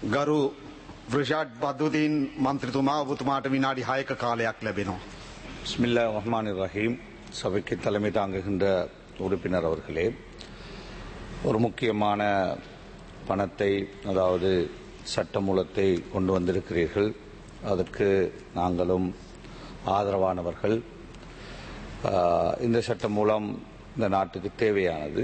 ගරු බ්‍රෂාඩ් බදුදීන් මන්ත්‍රතුමා ඔබතුමාට විනාඩි හයක කාලයක් ලැබෙනවා. பிஸ்மில்லா ரஹ்மான் ரஹீம் சபைக்கு தலைமை தாங்குகின்ற உறுப்பினர் அவர்களே ஒரு முக்கியமான பணத்தை அதாவது சட்டமூலத்தை கொண்டு வந்திருக்கிறீர்கள் அதற்கு நாங்களும் ஆதரவானவர்கள் ஆஹ், இந்த சட்டம் மூலம் இந்த நாட்டுக்கு தேவையானது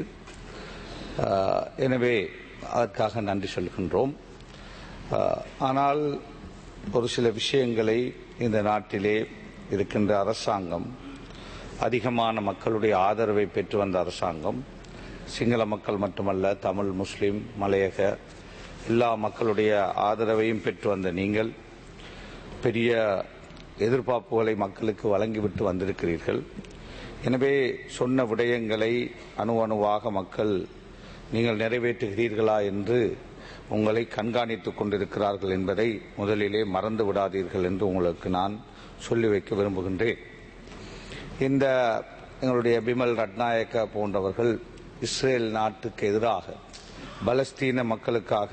ஆஹ், எனவே அதற்காக நன்றி சொல்கின்றோம் ஆஹ், ஆனால் ஒரு சில விஷயங்களை இந்த நாட்டிலே இருக்கின்ற அரசாங்கம் அதிகமான மக்களுடைய ஆதரவை பெற்று வந்த அரசாங்கம் சிங்கள மக்கள் மட்டுமல்ல தமிழ் முஸ்லிம் மலையக எல்லா மக்களுடைய ஆதரவையும் பெற்று வந்த நீங்கள் பெரிய எதிர்பார்ப்புகளை மக்களுக்கு வழங்கிவிட்டு வந்திருக்கிறீர்கள் எனவே சொன்ன விடயங்களை அணு அணுவாக மக்கள் நீங்கள் நிறைவேற்றுகிறீர்களா என்று உங்களை கண்காணித்துக் கொண்டிருக்கிறார்கள் என்பதை முதலிலே மறந்து விடாதீர்கள் என்று உங்களுக்கு நான் சொல்லி வைக்க விரும்புகின்றேன் இந்த எங்களுடைய பிமல் ரட்நாயக்க போன்றவர்கள் இஸ்ரேல் நாட்டுக்கு எதிராக பலஸ்தீன மக்களுக்காக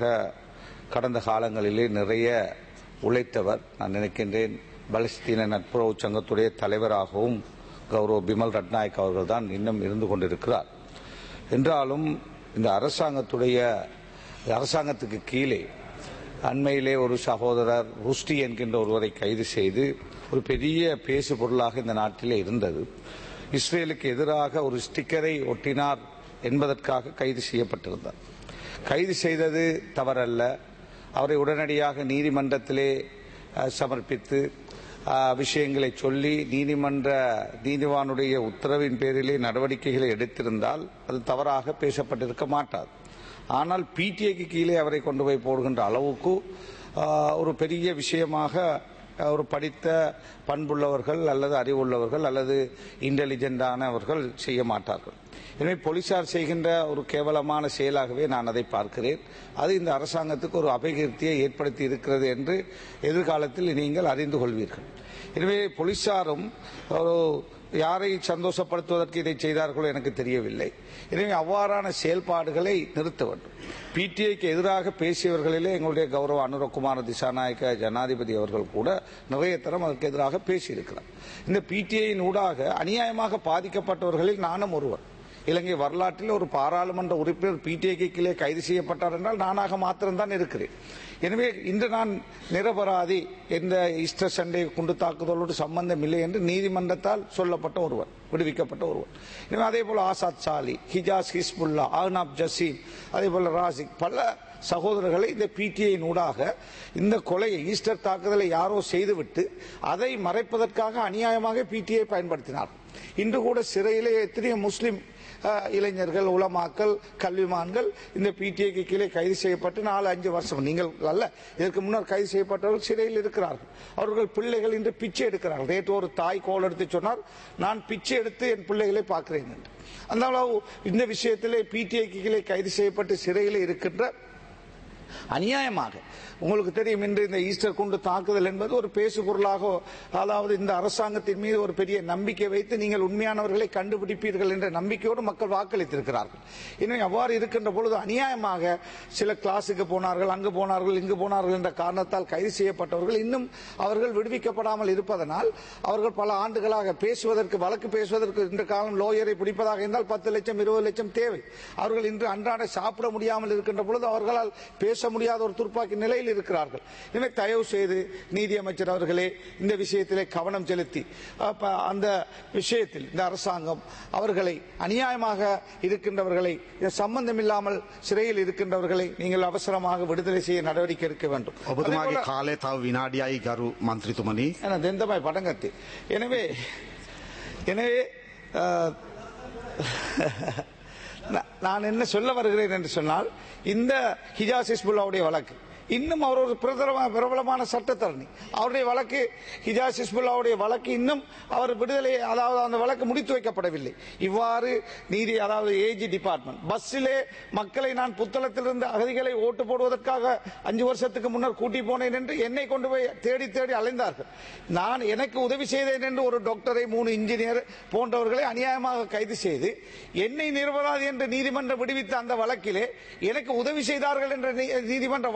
கடந்த காலங்களிலே நிறைய உழைத்தவர் நான் நினைக்கின்றேன் பலஸ்தீன நட்புறவு சங்கத்துடைய தலைவராகவும் கௌரவ் பிமல் ரட்நாயக் அவர்கள் தான் இன்னும் இருந்து கொண்டிருக்கிறார் என்றாலும் இந்த அரசாங்கத்துடைய அரசாங்கத்துக்கு கீழே அண்மையிலே ஒரு சகோதரர் ருஷ்டி என்கின்ற ஒருவரை கைது செய்து ஒரு பெரிய பேசு பொருளாக இந்த நாட்டிலே இருந்தது இஸ்ரேலுக்கு எதிராக ஒரு ஸ்டிக்கரை ஒட்டினார் என்பதற்காக கைது செய்யப்பட்டிருந்தார் கைது செய்தது தவறல்ல அவரை உடனடியாக நீதிமன்றத்திலே அஹ், சமர்ப்பித்து அஹ், விஷயங்களை சொல்லி நீதிமன்ற நீதிவானுடைய உத்தரவின் பேரிலே நடவடிக்கைகளை எடுத்திருந்தால் அது தவறாக பேசப்பட்டிருக்க மாட்டாது ஆனால் பிடிஏக்கு கீழே அவரை கொண்டு போய் போடுகின்ற அளவுக்கு ஆஹ், ஒரு பெரிய விஷயமாக ஆஹ், ஒரு படித்த பண்புள்ளவர்கள் அல்லது அறிவுள்ளவர்கள் அல்லது இன்டெலிஜென்டானவர்கள் செய்ய மாட்டார்கள் எனவே போலீசார் செய்கின்ற ஒரு கேவலமான செயலாகவே நான் அதை பார்க்கிறேன் அது இந்த அரசாங்கத்துக்கு ஒரு அபகீர்த்தியை ஏற்படுத்தி இருக்கிறது என்று எதிர்காலத்தில் நீங்கள் அறிந்து கொள்வீர்கள் எனவே போலீசாரும் ஒரு யாரை சந்தோஷப்படுத்துவதற்கு இதை செய்தார்களோ எனக்கு தெரியவில்லை எனவே அவ்வாறான செயல்பாடுகளை நிறுத்த வேண்டும் பிடிஐக்கு எதிராக பேசியவர்களிலே எங்களுடைய கௌரவ அனுரகுமார திசாநாயக்க ஜனாதிபதி அவர்கள் கூட நிறைய தரம் அதற்கு எதிராக பேசியிருக்கிறார் இந்த பிடிஐயின் ஊடாக அநியாயமாக பாதிக்கப்பட்டவர்களில் நானும் ஒருவர் இலங்கை வரலாற்றில் ஒரு பாராளுமன்ற உறுப்பினர் பிடிஐக்கு கீழே கைது செய்யப்பட்டார் என்றால் நானாக மாத்திரம்தான் இருக்கிறேன் எனவே இன்று நான் நிரபராதி என்ற ஈஸ்டர் சண்டே குண்டு தாக்குதலோடு சம்பந்தம் இல்லை என்று நீதிமன்றத்தால் சொல்லப்பட்ட ஒருவர் விடுவிக்கப்பட்ட ஒருவர் எனவே அதே போல ஆசாத் சாலி ஹிஜாஸ் ஹிஸ்புல்லா அஹ்னாப் ஜசீம் அதே போல ராசிக் பல சகோதரர்களை இந்த பிடிஐயின் ஊடாக இந்த கொலையை ஈஸ்டர் தாக்குதலை யாரோ செய்துவிட்டு அதை மறைப்பதற்காக அநியாயமாக பிடிஐ பயன்படுத்தினார் இன்று கூட சிறையிலே எத்தனையோ முஸ்லிம் அஹ், இளைஞர்கள் உலமாக்கள் கல்விமான்கள் இந்த பிடிஐக்கு கீழே கைது செய்யப்பட்டு நாலு அஞ்சு வருஷம் நீங்கள் அல்ல இதற்கு முன்னர் கைது செய்யப்பட்டவர்கள் சிறையில் இருக்கிறார்கள் அவர்கள் பிள்ளைகள் இன்று பிச்சை எடுக்கிறார்கள் நேற்று ஒரு தாய் கோல் எடுத்து சொன்னார் நான் பிச்சை எடுத்து என் பிள்ளைகளை பார்க்கிறேன் என்று அந்த அளவு இந்த விஷயத்திலே பிடிஐக்கு கீழே கைது செய்யப்பட்டு சிறையில் இருக்கின்ற அநியாயமாக உங்களுக்கு தெரியும் இன்று இந்த ஈஸ்டர் குண்டு தாக்குதல் என்பது ஒரு பேசு பொருளாக அதாவது இந்த அரசாங்கத்தின் மீது ஒரு பெரிய நம்பிக்கை வைத்து நீங்கள் உண்மையானவர்களை கண்டுபிடிப்பீர்கள் என்ற நம்பிக்கையோடு மக்கள் வாக்களித்திருக்கிறார்கள் எனவே அவ்வாறு இருக்கின்ற பொழுது அநியாயமாக சில கிளாஸுக்கு போனார்கள் அங்கு போனார்கள் இங்கு போனார்கள் என்ற காரணத்தால் கைது செய்யப்பட்டவர்கள் இன்னும் அவர்கள் விடுவிக்கப்படாமல் இருப்பதனால் அவர்கள் பல ஆண்டுகளாக பேசுவதற்கு வழக்கு பேசுவதற்கு இன்று காலம் லோயரை பிடிப்பதாக இருந்தால் பத்து லட்சம் இருபது லட்சம் தேவை அவர்கள் இன்று அன்றாட சாப்பிட முடியாமல் இருக்கின்ற பொழுது அவர்களால் பேச முடியாத ஒரு துர்ப்பாக்கி நிலையில் இருக்கிறார்கள் எனவே தயவு செய்து நீதியமைச்சர் அவர்களே இந்த விஷயத்திலே கவனம் செலுத்தி அப்ப அந்த விஷயத்தில் இந்த அரசாங்கம் அவர்களை அநியாயமாக இருக்கின்றவர்களை சம்பந்தம் இல்லாமல் சிறையில் இருக்கின்றவர்களை நீங்கள் அவசரமாக விடுதலை செய்ய நடவடிக்கை எடுக்க வேண்டும் ඔබතුමාගේ அதேபோல- කාලය තව විනාඩියයි ගරු මන්ත්‍රතුමනි. என தெந்தமாய் படங்கத்தி எனவே எனவே அஹ், நான் நான் என்ன சொல்ல வருகிறேன் என்று சொன்னால் இந்த ஹிஜாஸ் ஹிஸ்புல்லாவுடைய வழக்கு இன்னும் அவர் ஒரு பிரதம பிரபலமான சட்டத்தரணி அவருடைய வழக்கு ஹிஜாஸ் ஹிஸ்புல்லாவுடைய வழக்கு இன்னும் அவர் விடுதலை அதாவது அந்த வழக்கு முடித்து வைக்கப்படவில்லை இவ்வாறு நீதி அதாவது ஏஜி டிபார்ட்மெண்ட் பஸ்ஸிலே மக்களை நான் புத்தளத்திலிருந்து அகதிகளை ஓட்டு போடுவதற்காக அஞ்சு வருஷத்துக்கு முன்னர் கூட்டி போனேன் என்று என்னை கொண்டு போய் தேடி தேடி அலைந்தார்கள் நான் எனக்கு உதவி செய்தேன் என்று ஒரு டாக்டரை மூணு இன்ஜினியர் போன்றவர்களை அநியாயமாக கைது செய்து என்னை நிரபராதி என்று நீதிமன்றம் விடுவித்த அந்த வழக்கிலே எனக்கு உதவி செய்தார்கள் என்ற நீ- நீதிமன்ற வழக்கு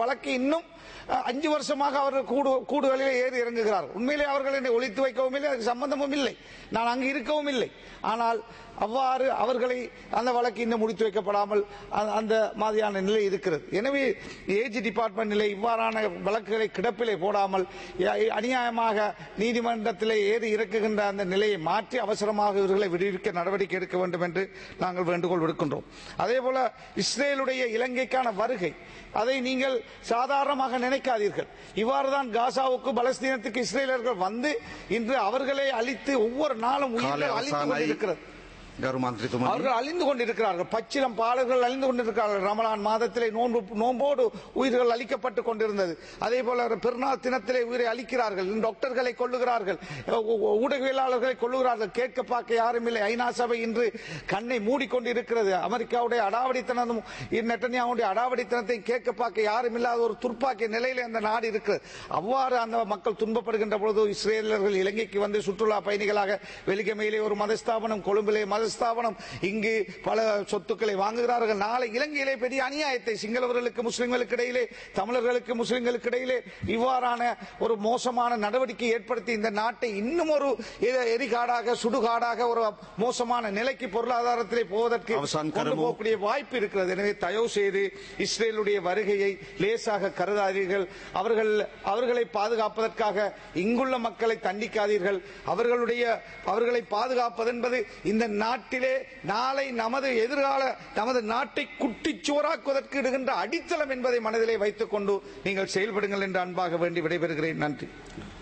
இன்னும் அஹ், அஞ்சு வருஷமாக அவர்கள் கூடு கூடுகளிலே ஏறி இறங்குகிறார்கள் உண்மையிலே அவர்கள் என்னை ஒழித்து வைக்கவும் இல்லை அதுக்கு சம்பந்தமும் இல்லை நான் அங்கு இருக்கவும் இல்லை ஆனால் அவ்வாறு அவர்களை அந்த வழக்கு இன்னும் முடித்து வைக்கப்படாமல் அந்த- அந்த மாதிரியான நிலை இருக்கிறது எனவே ஏஜ் டிபார்ட்மெண்ட் நிலை இவ்வாறான வழக்குகளை கிடப்பிலே போடாமல் அ- அநியாயமாக நீதிமன்றத்திலே ஏறி இறக்குகின்ற அந்த நிலையை மாற்றி அவசரமாக இவர்களை விடுவிக்க நடவடிக்கை எடுக்க வேண்டும் என்று நாங்கள் வேண்டுகோள் விடுக்கின்றோம் அதே போல இஸ்ரேலுடைய இலங்கைக்கான வருகை அதை நீங்கள் சாதாரணமாக நினைக்காதீர்கள் இவ்வாறுதான் காசாவுக்கு பலஸ்தீனத்துக்கு இஸ்ரேலர்கள் வந்து இன்று அவர்களை அழித்து ஒவ்வொரு நாளும் කාලය உயிர்கள் அழித்து අවසානයි கொண்டிருக்கிறது ගරු මන්ත්‍රතුමනි அவர்கள் அழிந்து கொண்டிருக்கிறார்கள் பச்சிலம் பாலர்கள் அழிந்து கொண்டிருக்கிறார்கள் ரமலான் மாதத்திலே நோன்பு நோன்போடு உயிர்கள் அளிக்கப்பட்டு கொண்டிருந்தது அதே போல பெருநாள் தினத்திலே உயிரை அளிக்கிறார்கள் டாக்டர்களை கொள்ளுகிறார்கள் ஊ- ஊ- ஊடகவியலாளர்களை கொள்ளுகிறார்கள் கேட்க பார்க்க யாரும் இல்லை ஐநா சபை இன்று கண்ணை மூடிக்கொண்டிருக்கிறது அமெரிக்காவுடைய அடாவடித்தனமும் நெட்டன்யாவுடைய அடாவடித்தனத்தை கேட்க பார்க்க யாரும் இல்லாத ஒரு துர்ப்பாக்கிய நிலையில அந்த நாடு இருக்கிறது அவ்வாறு அந்த மக்கள் துன்பப்படுகின்ற பொழுது இஸ்ரேலர்கள் இலங்கைக்கு வந்து சுற்றுலா பயணிகளாக வெலிகமையிலே ஒரு மதஸ்தாபனம் கொழும்பிலே மதஸ்தாபனம் இங்கு பல சொத்துக்களை வாங்குகிறார்கள் நாளை இலங்கையிலே பெரிய அநியாயத்தை சிங்களவர்களுக்கு முஸ்லிம்களுக்கு இடையிலே தமிழர்களுக்கு முஸ்லிம்களுக்கு இடையிலே இவ்வாறான ஒரு மோசமான நடவடிக்கை ஏற்படுத்தி இந்த நாட்டை இன்னும் ஒரு எ- எரிகாடாக சுடுகாடாக ஒரு மோசமான நிலைக்கு பொருளாதாரத்திலே போவதற்கு அவசான் கொண்டு கருமு. போகக்கூடிய வாய்ப்பு இருக்கிறது எனவே தயவு செய்து இஸ்ரேலுடைய வருகையை லேசாக கருதாதீர்கள் அவர்கள் அவர்களை பாதுகாப்பதற்காக இங்குள்ள மக்களை தண்டிக்காதீர்கள் அவர்களுடைய அவர்களை பாதுகாப்பது என்பது இந்த நாட்டிலே நாளை நமது எதிர்கால நமது நாட்டை குட்டிச்சுவராக்குவதற்கு இடுகின்ற அடித்தளம் என்பதை மனதிலே வைத்துக் கொண்டு நீங்கள் செயல்படுங்கள் என்று அன்பாக வேண்டி விடைபெறுகிறேன் நன்றி